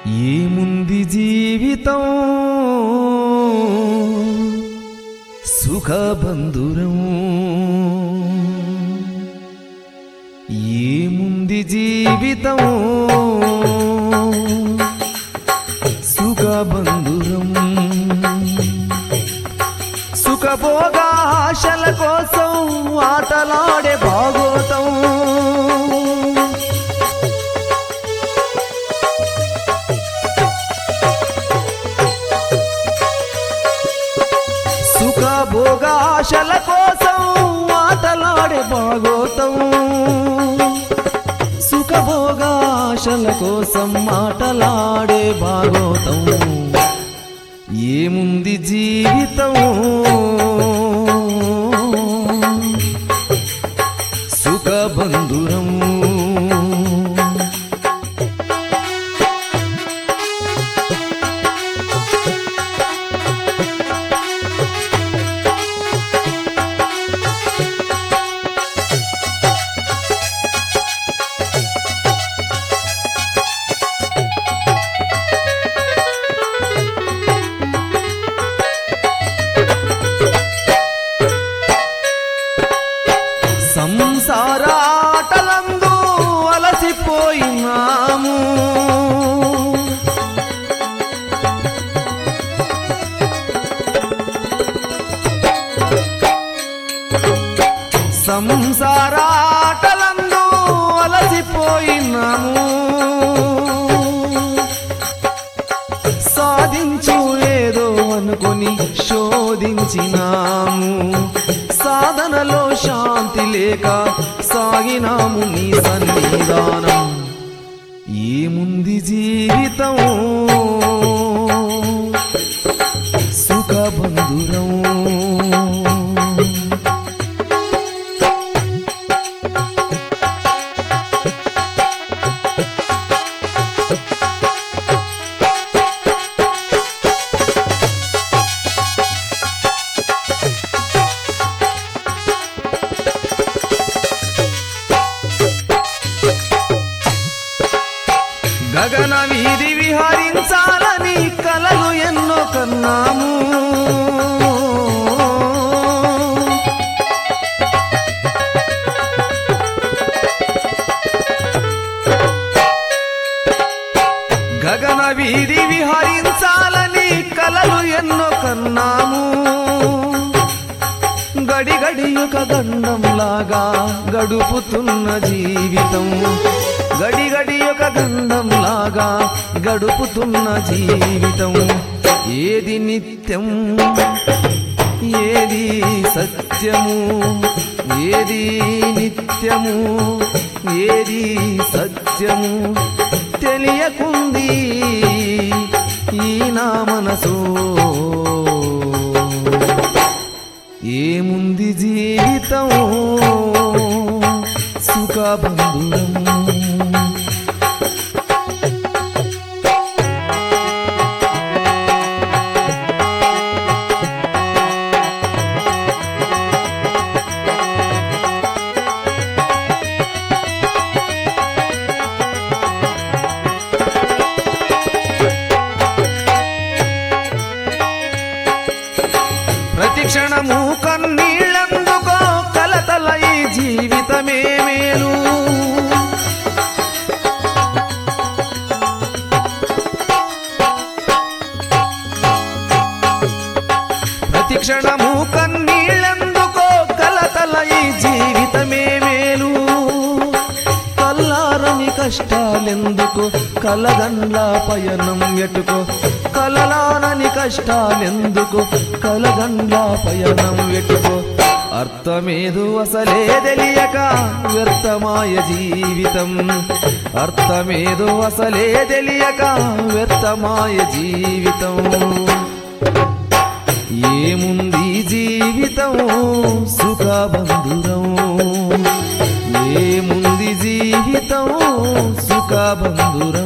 ఏముంది జీవితం సుఖబంధురం ఏముంది జీవితం సుఖబంధురం సుఖభోగాశల కోసం ఆటలాడే భాగోతం సుఖభోగాశల కోసం ఆటలాడే భాగోతం సుఖభోగాశల కోసం మాటలాడే భాగోతం ఏముంది జీవితం సుఖబంధురం సంసారాటలందు అలసిపోయినాము సంసారాటలందు అలసిపోయినాము సాధించు ఏదో అనుకొని శోధించినాము సాధనలో శాంతి లేక సాగినాము నీ సన్నిధానం ఏముంది జీవితం సుఖబంధురం గగన వీధి విహరించాలని కలలు ఎన్నో కన్నాము గగన వీధి విహరించాలని కలలు ఎన్నో కన్నాము గడి గడి ఒక గండంలాగా గడుపుతున్న జీవితం గడి గడి ఒక గండంలాగా గడుపుతున్న జీవితం ఏది నిత్యం ఏది సత్యము ఏది నిత్యము ఏది సత్యము తెలియకుంది ఈ నా మనసు ఏముంది జీవితం సుఖబంధురం ప్రతి క్షణము కన్నీళ్ళందుకో కలతల ఈ జీవితమే మేలు ప్రతి క్షణము కన్నీళ్ళందుకో కలతల ఈ జీవితమే మేలు కల్లారని కష్టాలెందుకు కలగండ్ల పయనం ఎటుకో కలలానని కష్టాలెందుకు కలగండ్ల పయనం ఎటుకో అర్థమేదు అసలే తెలియక వ్యర్థమాయ జీవితం అర్థమేదు అసలే తెలియక వ్యర్థమాయ జీవితం ఏముంది జీవితం సుఖబంధురం ఏముంది జీవితం సుఖబంధురం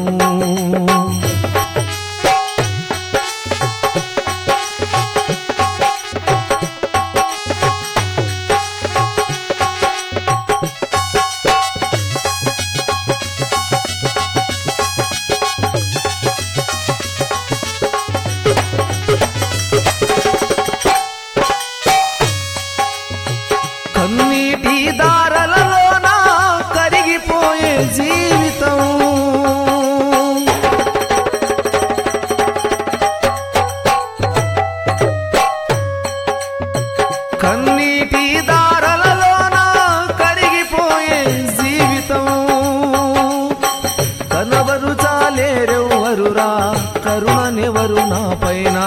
కరుణనెవరు నా పైన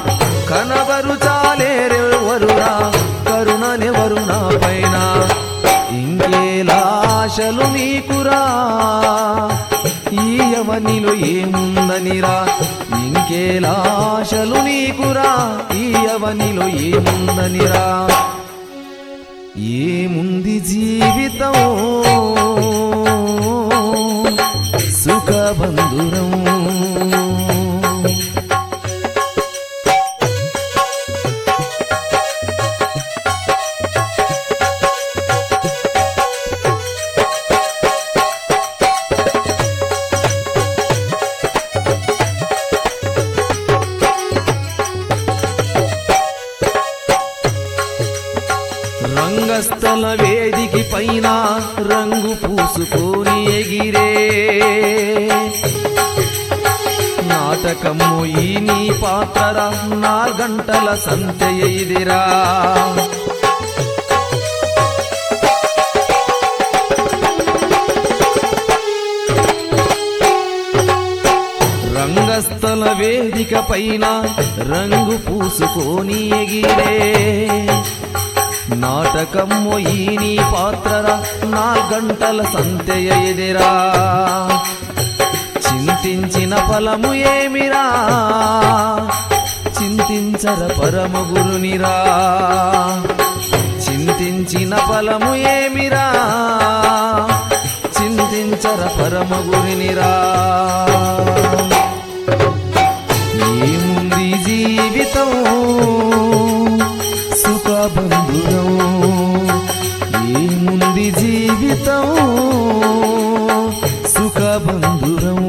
కనబరుచాలేరెవరురా కరుణనెవరు నా పైన ఇంకేలాశలు నీకురా ఈ అవనిలో ఏముందనిరా ఇంకేలాశలు నీకురా ఈ అవనిలో ఏముందనిరా ఏముంది జీవితం సుఖబంధురం రంగస్థల వేదికి పైన రంగు పూసుకొని ఎగిరే నాటకము ఈ నీ పాత్ర నా గంటల సంత ఎదిరా రంగస్థల వేదిక పైన రంగు పూసుకొని ఎగిరే నాటకము ఈ నీ పాత్రర నా గంటల సంతెయ ఎదిరా చింతించిన ఫలము ఏమిరా చింతించర పరమ గురునిరా చింతించిన ఫలము ఏమిరా చింతించర పరమ గురునిరా ఏముంది జీవితం సుఖబంధురం ఏముంది జీవితం సుఖబంధురం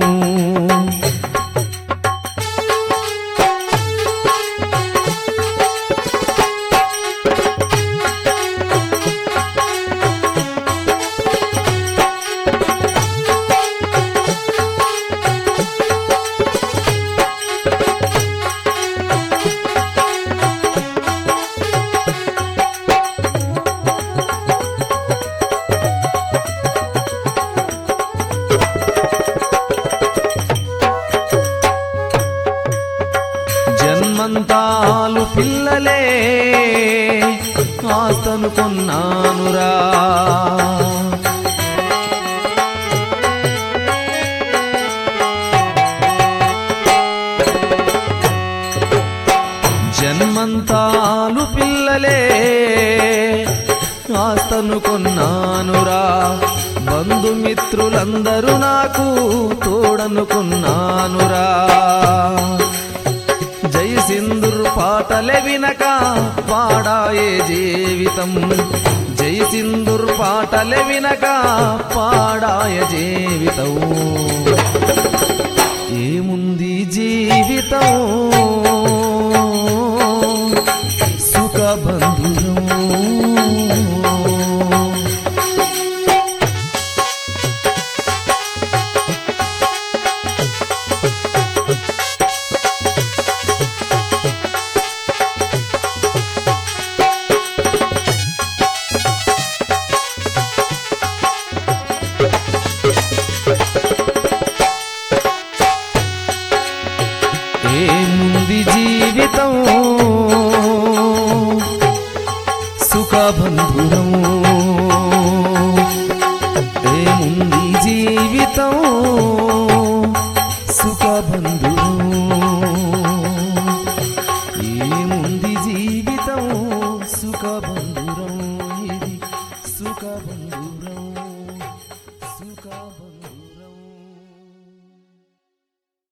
జన్మంతాలు పిల్లలే ఆస్తను కొన్నానురా జన్మంతాలు పిల్లలే ఆస్తను కొన్నానురా బంధుమిత్రులందరూ నాకు తోడనుకున్నానురా జై సింధుర్ పాటలే వినక పాడాయే జీవితం జై సింధుర్ పాటలే వినక పాడాయ జీవితం ఏముంది జీవితం సుఖబంధురం ఏముంది జీవితం సుఖబంధురం